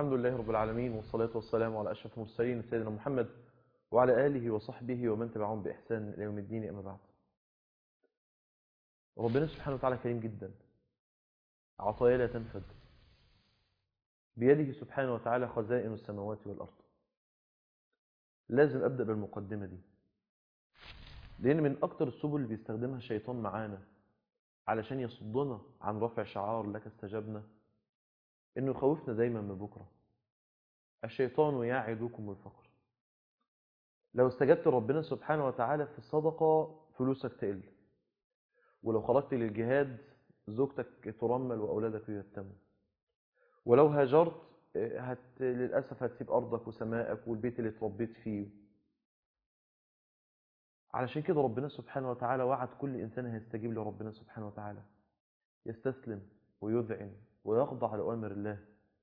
الحمد لله رب العالمين والصلاة والسلام على أشرف المرسلين سيدنا محمد وعلى آله وصحبه ومن تبعهم بإحسان إلى يوم الدين أما بعد ربنا سبحانه وتعالى كريم جدا عطايا لا تنفد بيده سبحانه وتعالى خزائن السماوات والأرض لازم أبدأ بالمقدمة دي لأن من أكتر السبل اللي بيستخدمها الشيطان معانا علشان يصدنا عن رفع شعار لك استجبنا إنه يخوفنا دايما من بكرة الشيطان يعدكم الفقر لو استجبت ربنا سبحانه وتعالى في الصدقة فلوسك تقل ولو خرجت للجهاد زوجتك ترمل وأولادك يتموا ولو هاجرت هت... للأسف هتسيب أرضك وسمائك والبيت اللي اتربيت فيه علشان كده ربنا سبحانه وتعالى وعد كل إنسان هيستجيب لربنا سبحانه وتعالى يستسلم ويذعن ويخضع لأوامر الله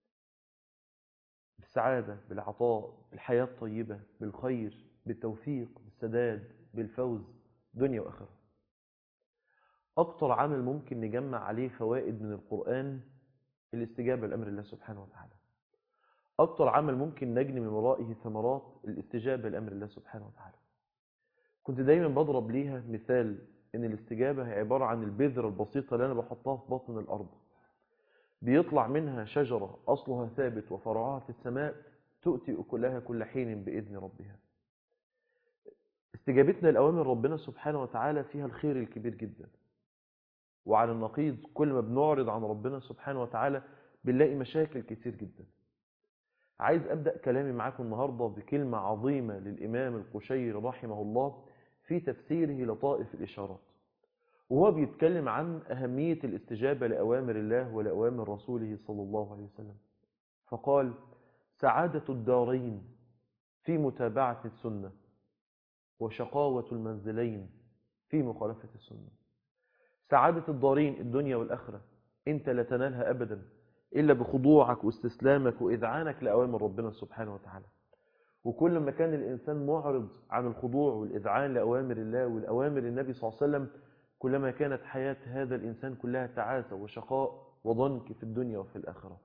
بالسعادة بالعطاء بالحياة الطيبة بالخير بالتوفيق بالسداد بالفوز دنيا وآخرة أكتر عمل ممكن نجمع عليه فوائد من القرآن الاستجابة لأمر الله سبحانه وتعالى أكتر عمل ممكن نجني من ورائه ثمرات الاستجابة لأمر الله سبحانه وتعالى كنت دايما بضرب ليها مثال ان الاستجابة هي عبارة عن البذرة البسيطة اللي انا بحطها في بطن الارض بيطلع منها شجرة اصلها ثابت وفرعها في السماء تؤتي اكلها كل حين باذن ربها استجابتنا لأوامر ربنا سبحانه وتعالى فيها الخير الكبير جدا وعلى النقيض كل ما بنعرض عن ربنا سبحانه وتعالى بنلاقي مشاكل كتير جدا عايز أبدأ كلامي معاكم النهاردة بكلمة عظيمة للإمام القشيري رحمه الله في تفسيره لطائف الإشارات وهو بيتكلم عن أهمية الاستجابة لأوامر الله ولأوامر رسوله صلى الله عليه وسلم فقال سعادة الدارين في متابعة السنة وشقاوة المنزلين في مخالفة السنة سعادة الدارين الدنيا والآخرة انت لا تنالها أبدا إلا بخضوعك واستسلامك وإذعانك لأوامر ربنا سبحانه وتعالى وكل ما كان الإنسان معرض عن الخضوع والإذعان لأوامر الله والأوامر النبي صلى الله عليه وسلم كلما كانت حياة هذا الإنسان كلها تعاسة وشقاء وضنك في الدنيا وفي الآخرة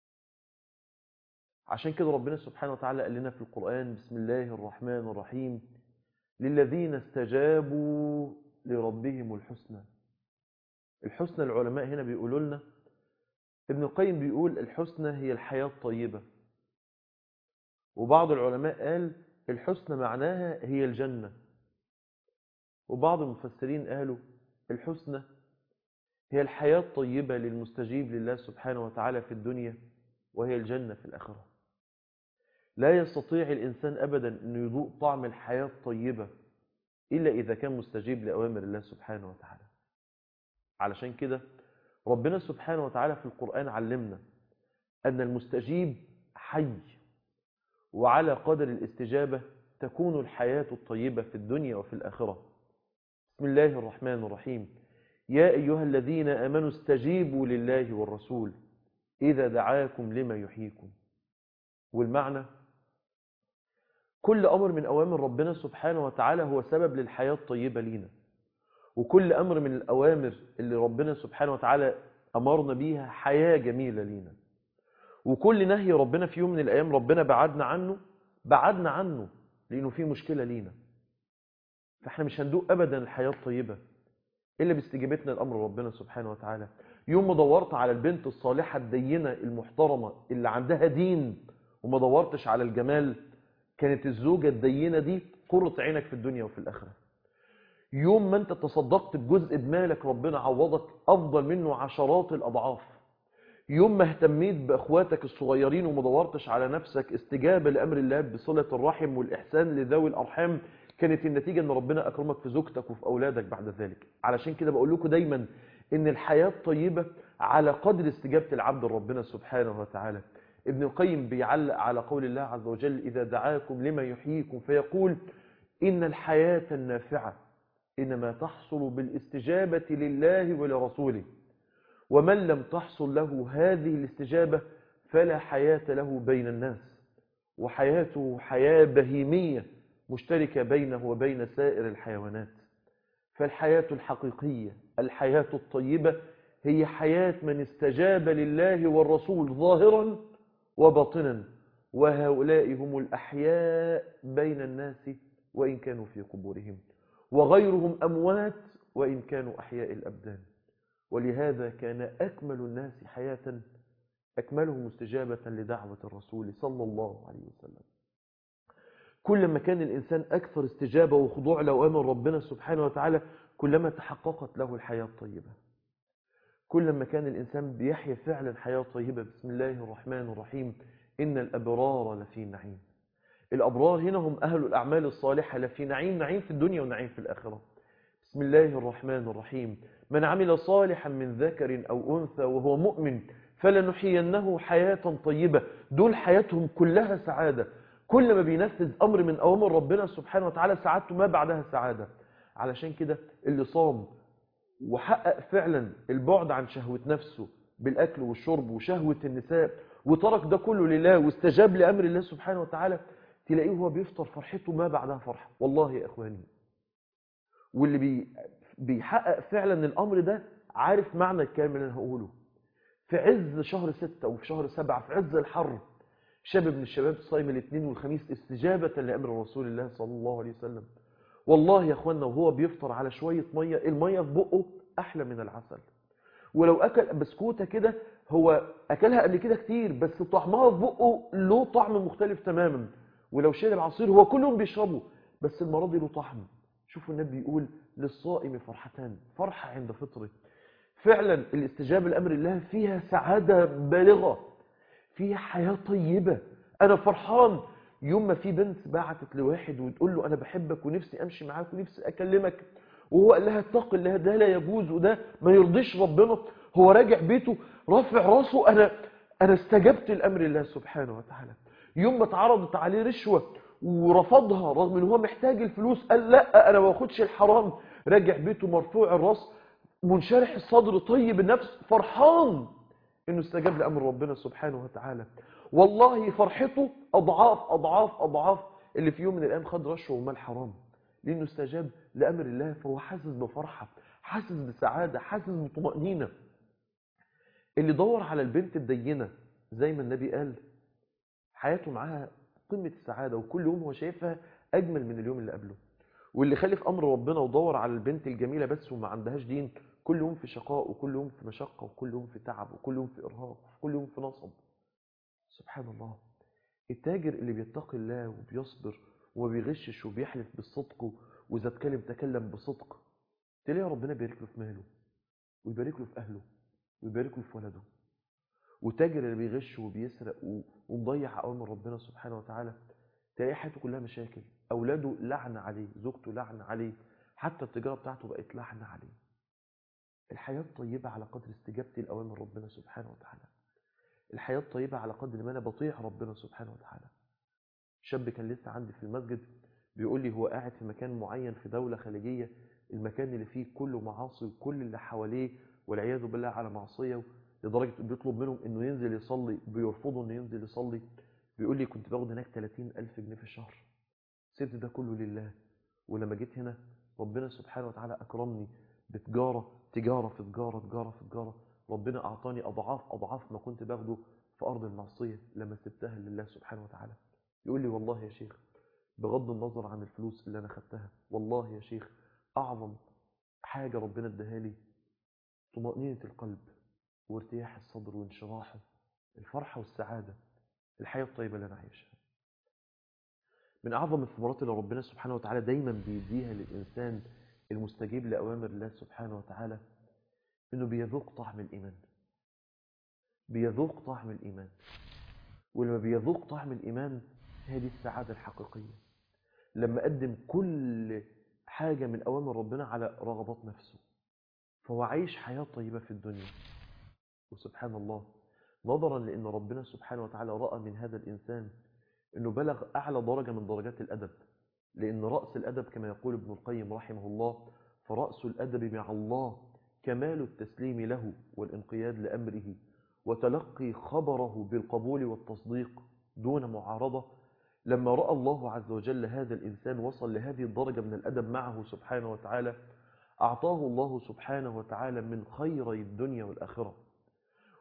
عشان كده ربنا سبحانه وتعالى قال لنا في القرآن بسم الله الرحمن الرحيم للذين استجابوا لربهم الحسنى الحسنى العلماء هنا بيقولوا لنا ابن القيم بيقول الحسنى هي الحياة الطيبة وبعض العلماء قال الحسنى معناها هي الجنة وبعض المفسرين قالوا الحسنى هي الحياة الطيبة للمستجيب لله سبحانه وتعالى في الدنيا وهي الجنة في الآخرة لا يستطيع الإنسان أبدا أن يذوق طعم الحياة الطيبة إلا إذا كان مستجيب لأوامر الله سبحانه وتعالى علشان كده ربنا سبحانه وتعالى في القرآن علمنا أن المستجيب حي وعلى قدر الاستجابة تكون الحياة الطيبة في الدنيا وفي الآخرة بسم الله الرحمن الرحيم يا أيها الذين آمنوا استجيبوا لله والرسول إذا دعاكم لما يحييكم والمعنى كل أمر من أوامر ربنا سبحانه وتعالى هو سبب للحياة الطيبة لينا وكل أمر من الأوامر اللي ربنا سبحانه وتعالى أمرنا بيها حياة جميلة لينا وكل نهي ربنا في يوم من الأيام ربنا بعدنا عنه بعدنا عنه لأنه فيه مشكلة لينا فاحنا مش هندوق أبدا الحياة الطيبة إلا باستجابتنا لأمر ربنا سبحانه وتعالى يوم ما دورت على البنت الصالحة الدينة المحترمة اللي عندها دين وما دورتش على الجمال كانت الزوجة الدينة دي قرة عينك في الدنيا وفي الآخرة يوم ما انت تصدقت بجزء بمالك ربنا عوضك أفضل منه عشرات الأضعاف يوم ما اهتميت بأخواتك الصغيرين وما دورتش على نفسك استجابة لأمر الله بصلة الرحم والإحسان لذوي الأرحام كانت النتيجة ان ربنا أكرمك في زوجتك وفي أولادك بعد ذلك علشان كده بقول لكم دايما ان الحياة الطيبة على قدر استجابة العبد ربنا سبحانه وتعالى ابن القيم بيعلق على قول الله عز وجل إذا دعاكم لما يحييكم فيقول إن الحياة النافعة إنما تحصل بالاستجابة لله ولرسوله ومن لم تحصل له هذه الاستجابة فلا حياة له بين الناس وحياته حياة بهيمية مشتركة بينه وبين سائر الحيوانات فالحياة الحقيقية الحياة الطيبة هي حياة من استجاب لله والرسول ظاهرا وباطنا وهؤلاء هم الأحياء بين الناس وإن كانوا في قبورهم وغيرهم أموات وإن كانوا أحياء الأبدان ولهذا كان أكمل الناس حياة أكملهم استجابة لدعوة الرسول صلى الله عليه وسلم كلما كان الإنسان أكثر استجابة وخضوع لأوامر ربنا سبحانه وتعالى كلما تحققت له الحياة الطيبة كلما كان الإنسان بيحيا فعلا حياة طيبة بسم الله الرحمن الرحيم إن الأبرار لفي نعيم الأبرار هنا هم أهل الأعمال الصالحة لفي نعيم نعيم في الدنيا ونعيم في الآخرة بسم الله الرحمن الرحيم من عمل صالحا من ذكر أو أنثى وهو مؤمن فلنحيينه حياة طيبة دول حياتهم كلها سعادة كل ما بينفذ أمر من أوامر ربنا سبحانه وتعالى سعادته ما بعدها سعادة علشان كده اللي صام وحقق فعلا البعد عن شهوة نفسه بالأكل والشرب وشهوة النساء وترك ده كله لله واستجاب لأمر الله سبحانه وتعالى تلاقيه هو بيفطر فرحته ما بعدها فرحة والله يا إخواني واللي بي بيحقق فعلا الأمر ده عارف معنى الكلام اللي أنا هقوله في عز شهر ستة وفي شهر سبعة في عز الحر شاب من الشباب صايم الاثنين والخميس استجابة لأمر رسول الله صلى الله عليه وسلم والله يا اخوانا وهو بيفطر على شوية مية المية في بقه أحلى من العسل ولو أكل بسكوتة كده هو أكلها قبل كده كتير بس طعمها في بقه له طعم مختلف تماما ولو شرب عصير هو كلهم بيشربوا بس المرة دي له طعم شوفوا النبي يقول للصائم فرحتان فرحة عند فطره فعلا الاستجابة لأمر الله فيها سعادة بالغة فيها حياة طيبة أنا فرحان يوم ما في بنت بعتت لواحد وتقول له أنا بحبك ونفسي أمشي معاك ونفسي أكلمك وهو قال لها اتق الله ده لا يجوز وده ما يرضيش ربنا هو راجع بيته رافع راسه أنا أنا استجبت لأمر الله سبحانه وتعالى يوم ما اتعرضت عليه رشوة ورفضها رغم ان هو محتاج الفلوس قال لا انا ما باخدش الحرام راجع بيته مرفوع الراس منشرح الصدر طيب النفس فرحان انه استجاب لامر ربنا سبحانه وتعالى والله فرحته اضعاف اضعاف اضعاف اللي في يوم من الايام خد رشوه ومال حرام لانه استجاب لامر الله فهو حاسس بفرحه حاسس بسعاده حاسس بطمانينه اللي دور على البنت الدينه زي ما النبي قال حياته معاها قمه السعاده وكل يوم هو شايفها اجمل من اليوم اللي قبله واللي خالف امر ربنا ودور على البنت الجميله بس وما عندهاش دين كل يوم في شقاء وكل يوم في مشقه وكل يوم في تعب وكل يوم في ارهاق وكل يوم في نصب سبحان الله التاجر اللي بيتقي الله وبيصبر وما بيغشش وبيحلف بالصدق واذا اتكلم تكلم بصدق تلاقي ربنا بيبارك له في ماله ويبارك له في اهله ويبارك له في ولده وتاجر اللي بيغش وبيسرق ومضيع اوامر ربنا سبحانه وتعالى تلاقي حياته كلها مشاكل اولاده لعنه عليه زوجته لعنه عليه حتى التجاره بتاعته بقت لعنه عليه الحياه الطيبه على قدر استجابتي لاوامر ربنا سبحانه وتعالى الحياه الطيبه على قدر ما انا بطيع ربنا سبحانه وتعالى شاب كان لسه عندي في المسجد بيقول لي هو قاعد في مكان معين في دوله خليجيه المكان اللي فيه كله معاصي وكل اللي حواليه والعياذ بالله على معصيه لدرجه بيطلب منهم انه ينزل يصلي بيرفضوا انه ينزل يصلي بيقول لي كنت باخد هناك 30 ألف جنيه في الشهر سبت ده كله لله ولما جيت هنا ربنا سبحانه وتعالى أكرمني بتجارة تجارة في تجارة تجارة في تجارة ربنا أعطاني أضعاف أضعاف ما كنت باخده في أرض المعصية لما سبتها لله سبحانه وتعالى يقول لي والله يا شيخ بغض النظر عن الفلوس اللي أنا خدتها والله يا شيخ أعظم حاجة ربنا اداها لي طمأنينة القلب وارتياح الصدر وانشراحه الفرحة والسعادة الحياة الطيبة اللي أنا عايشها من أعظم الثمرات اللي ربنا سبحانه وتعالى دايما بيديها للإنسان المستجيب لأوامر الله سبحانه وتعالى إنه بيذوق طعم الإيمان بيذوق طعم الإيمان ولما بيذوق طعم الإيمان هذه السعادة الحقيقية لما قدم كل حاجة من أوامر ربنا على رغبات نفسه فهو عايش حياة طيبة في الدنيا وسبحان الله نظرا لأن ربنا سبحانه وتعالى رأى من هذا الإنسان أنه بلغ أعلى درجة من درجات الأدب لأن رأس الأدب كما يقول ابن القيم رحمه الله فرأس الأدب مع الله كمال التسليم له والانقياد لأمره وتلقي خبره بالقبول والتصديق دون معارضة لما رأى الله عز وجل هذا الإنسان وصل لهذه الدرجة من الأدب معه سبحانه وتعالى أعطاه الله سبحانه وتعالى من خيري الدنيا والآخرة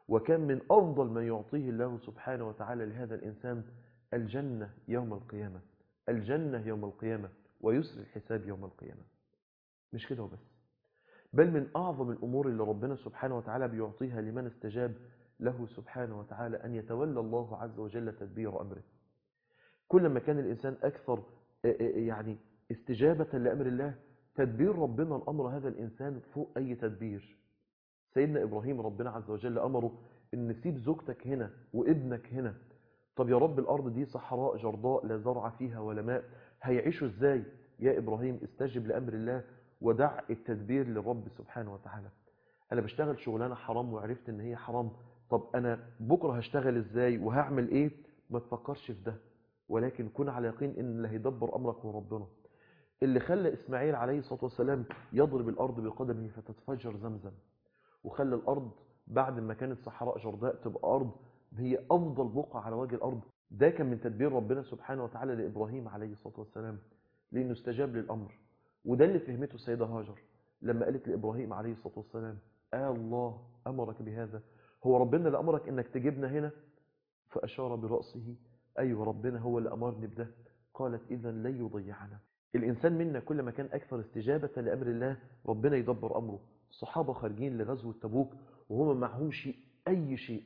وكان من أفضل ما يعطيه الله سبحانه وتعالى لهذا الإنسان الجنة يوم القيامة الجنة يوم القيامة ويسر الحساب يوم القيامة مش كده وبس بل من أعظم الأمور اللي ربنا سبحانه وتعالى بيعطيها لمن استجاب له سبحانه وتعالى أن يتولى الله عز وجل تدبير أمره كل ما كان الإنسان أكثر يعني استجابة لأمر الله تدبير ربنا الأمر هذا الإنسان فوق أي تدبير سيدنا إبراهيم ربنا عز وجل أمره أن سيب زوجتك هنا وابنك هنا طب يا رب الأرض دي صحراء جرضاء لا زرع فيها ولا ماء هيعيشوا إزاي يا إبراهيم استجب لأمر الله ودع التدبير للرب سبحانه وتعالى أنا بشتغل شغلانة حرام وعرفت أن هي حرام طب أنا بكرة هشتغل إزاي وهعمل إيه ما تفكرش في ده ولكن كن على يقين أن اللي هيدبر أمرك هو ربنا اللي خلى إسماعيل عليه الصلاة والسلام يضرب الأرض بقدمه فتتفجر زمزم وخلى الأرض بعد ما كانت صحراء جرداء تبقى أرض هي أفضل بقعة على وجه الأرض ده كان من تدبير ربنا سبحانه وتعالى لإبراهيم عليه الصلاة والسلام لأنه استجاب للأمر وده اللي فهمته السيدة هاجر لما قالت لإبراهيم عليه الصلاة والسلام آه الله أمرك بهذا هو ربنا اللي أمرك إنك تجيبنا هنا فأشار برأسه أيوة ربنا هو اللي أمرني بده قالت إذا لن يضيعنا الإنسان منا كل ما كان أكثر استجابة لأمر الله ربنا يدبر أمره الصحابة خارجين لغزوة تبوك وهم معهمش أي شيء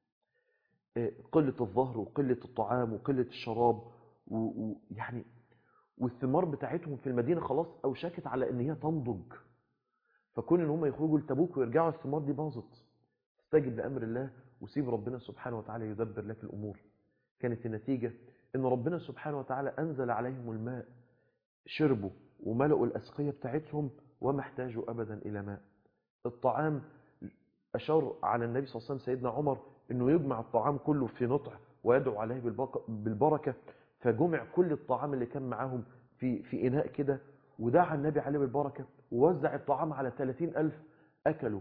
قلة الظهر وقلة الطعام وقلة الشراب ويعني والثمار بتاعتهم في المدينة خلاص أوشكت على أن هي تنضج فكون ان هم يخرجوا لتبوك ويرجعوا الثمار دي باظت استجب لأمر الله وسيب ربنا سبحانه وتعالى يدبر لك الأمور كانت النتيجة ان ربنا سبحانه وتعالى أنزل عليهم الماء شربوا وملأوا الأسقية بتاعتهم وما احتاجوا أبدا إلى ماء الطعام أشار على النبي صلى الله عليه وسلم سيدنا عمر أنه يجمع الطعام كله في نطع ويدعو عليه بالبركة فجمع كل الطعام اللي كان معاهم في, في إناء كده ودعا النبي عليه بالبركة ووزع الطعام على 30 ألف أكلوا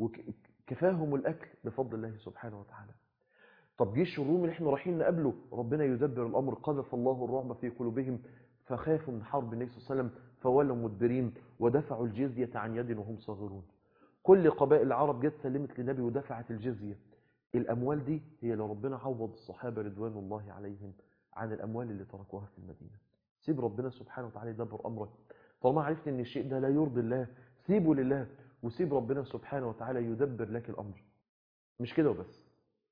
وكفاهم الأكل بفضل الله سبحانه وتعالى طب جيش الروم اللي احنا رايحين نقابله ربنا يدبر الأمر قذف الله الرعب في قلوبهم فخافوا من حرب النبي صلى الله عليه وسلم فولوا مدبرين ودفعوا الجزية عن يد وهم صاغرون كل قبائل العرب جت سلمت للنبي ودفعت الجزية الأموال دي هي اللي ربنا عوض الصحابة رضوان الله عليهم عن الأموال اللي تركوها في المدينة سيب ربنا سبحانه وتعالى يدبر أمرك طالما عرفت ان الشيء ده لا يرضي الله سيبه لله وسيب ربنا سبحانه وتعالى يدبر لك الأمر مش كده وبس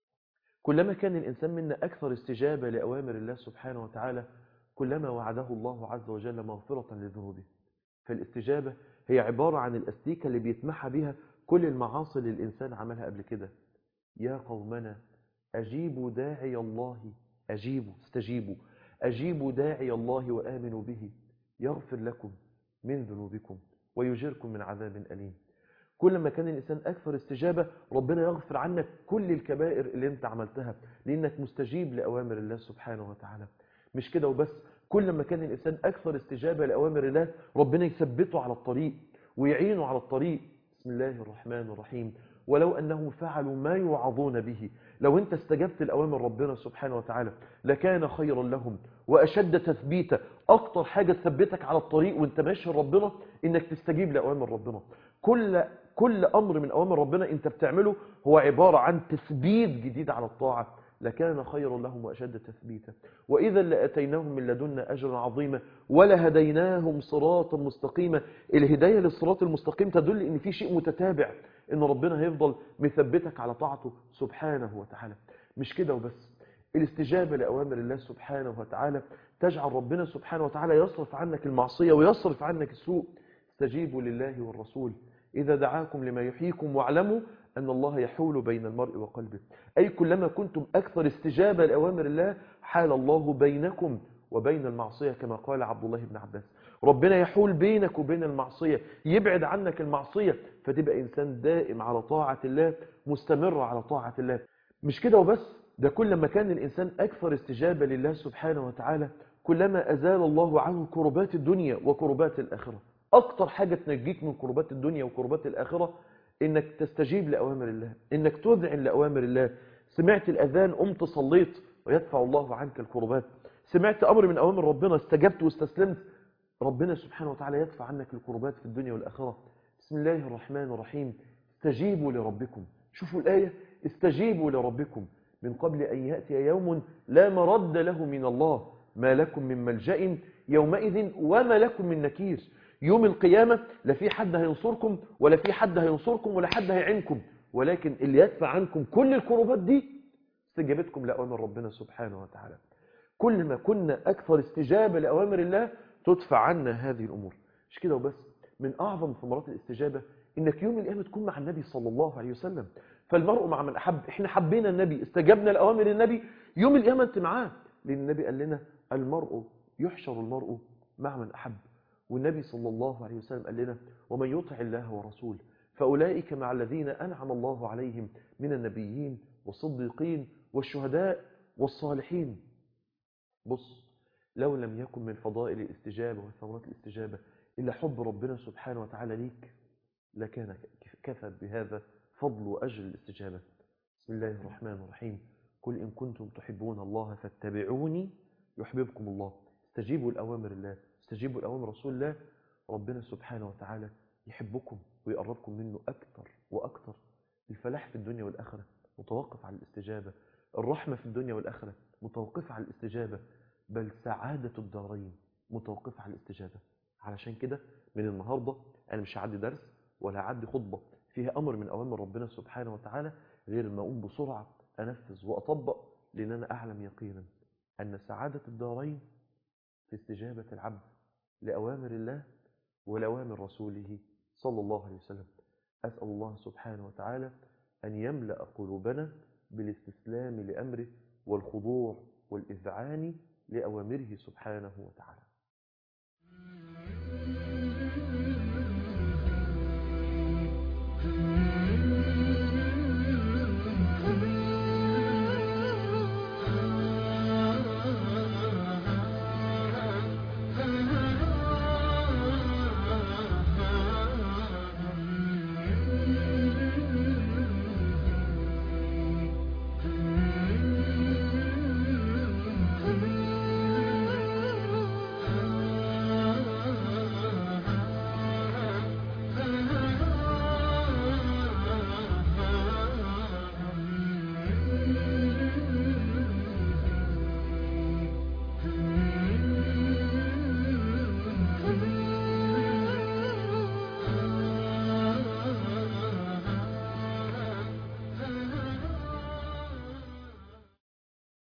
كلما كان الإنسان منا أكثر استجابة لأوامر الله سبحانه وتعالى كلما وعده الله عز وجل مغفرة لذنوبه فالاستجابة هي عبارة عن الأستيكة اللي بيتمحى بها كل المعاصي اللي الإنسان عملها قبل كده يا قومنا أجيبوا داعي الله أجيبوا استجيبوا أجيبوا داعي الله وآمنوا به يغفر لكم من ذنوبكم ويجيركم من عذاب أليم كل ما كان الإنسان أكثر استجابة ربنا يغفر عنك كل الكبائر اللي انت عملتها لأنك مستجيب لأوامر الله سبحانه وتعالى مش كده وبس كل ما كان الإنسان أكثر استجابة لأوامر الله ربنا يثبته على الطريق ويعينه على الطريق بسم الله الرحمن الرحيم ولو أنهم فعلوا ما يوعظون به لو انت استجبت لأوامر ربنا سبحانه وتعالى لكان خيرا لهم وأشد تثبيتا أكتر حاجة تثبتك على الطريق وانت ماشي ربنا انك تستجيب لأوامر ربنا كل كل أمر من أوامر ربنا انت بتعمله هو عبارة عن تثبيت جديد على الطاعة لكان خيرا لهم وأشد تثبيتا وإذا لأتيناهم من لدنا أجرا عظيما ولهديناهم صراطا مستقيما الهداية للصراط المستقيم تدل ان في شيء متتابع ان ربنا هيفضل مثبتك على طاعته سبحانه وتعالى مش كده وبس الاستجابة لأوامر الله سبحانه وتعالى تجعل ربنا سبحانه وتعالى يصرف عنك المعصية ويصرف عنك السوء استجيبوا لله والرسول إذا دعاكم لما يحييكم واعلموا أن الله يحول بين المرء وقلبه أي كلما كنتم أكثر استجابة لأوامر الله حال الله بينكم وبين المعصية كما قال عبد الله بن عباس ربنا يحول بينك وبين المعصية يبعد عنك المعصية فتبقى إنسان دائم على طاعة الله مستمر على طاعة الله مش كده وبس ده كل ما كان الإنسان أكثر استجابة لله سبحانه وتعالى كلما أزال الله عنه كربات الدنيا وكربات الآخرة أكتر حاجة تنجيك من كربات الدنيا وكربات الآخرة إنك تستجيب لأوامر الله إنك تذعن لأوامر الله سمعت الأذان قمت صليت ويدفع الله عنك الكربات سمعت أمر من أوامر ربنا استجبت واستسلمت ربنا سبحانه وتعالى يدفع عنك الكربات في الدنيا والآخرة بسم الله الرحمن الرحيم استجيبوا لربكم شوفوا الآية استجيبوا لربكم من قبل أن يأتي يوم لا مرد له من الله ما لكم من ملجأ يومئذ وما لكم من نكير يوم القيامة لا في حد هينصركم ولا في حد هينصركم ولا حد هيعينكم ولكن اللي يدفع عنكم كل الكروبات دي استجابتكم لأوامر ربنا سبحانه وتعالى كل ما كنا أكثر استجابة لأوامر الله تدفع عنا هذه الأمور مش كده وبس من أعظم ثمرات الاستجابة إنك يوم القيامة تكون مع النبي صلى الله عليه وسلم فالمرء مع من أحب إحنا حبينا النبي استجبنا لأوامر النبي يوم القيامة أنت معاه لأن النبي قال لنا المرء يحشر المرء مع من أحب والنبي صلى الله عليه وسلم قال لنا ومن يطع الله ورسوله فأولئك مع الذين أنعم الله عليهم من النبيين والصديقين والشهداء والصالحين بص لو لم يكن من فضائل الاستجابة وثمرات الاستجابة إلا حب ربنا سبحانه وتعالى ليك لكان كفى بهذا فضل وأجر الاستجابة بسم الله الرحمن الرحيم قل إن كنتم تحبون الله فاتبعوني يحببكم الله استجيبوا لأوامر الله استجيبوا لأوامر رسول الله ربنا سبحانه وتعالى يحبكم ويقربكم منه أكثر وأكثر الفلاح في الدنيا والآخرة متوقف على الاستجابة الرحمة في الدنيا والآخرة متوقفة على الاستجابة بل سعادة الدارين متوقفة على الاستجابة علشان كده من النهاردة أنا مش هعدي درس ولا هعدي خطبة فيها أمر من أوامر ربنا سبحانه وتعالى غير ما أقوم بسرعة أنفذ وأطبق لأن أنا أعلم يقينا أن سعادة الدارين في استجابة العبد لأوامر الله ولأوامر رسوله صلى الله عليه وسلم أسأل الله سبحانه وتعالى أن يملأ قلوبنا بالاستسلام لأمره والخضوع والإذعان لأوامره سبحانه وتعالى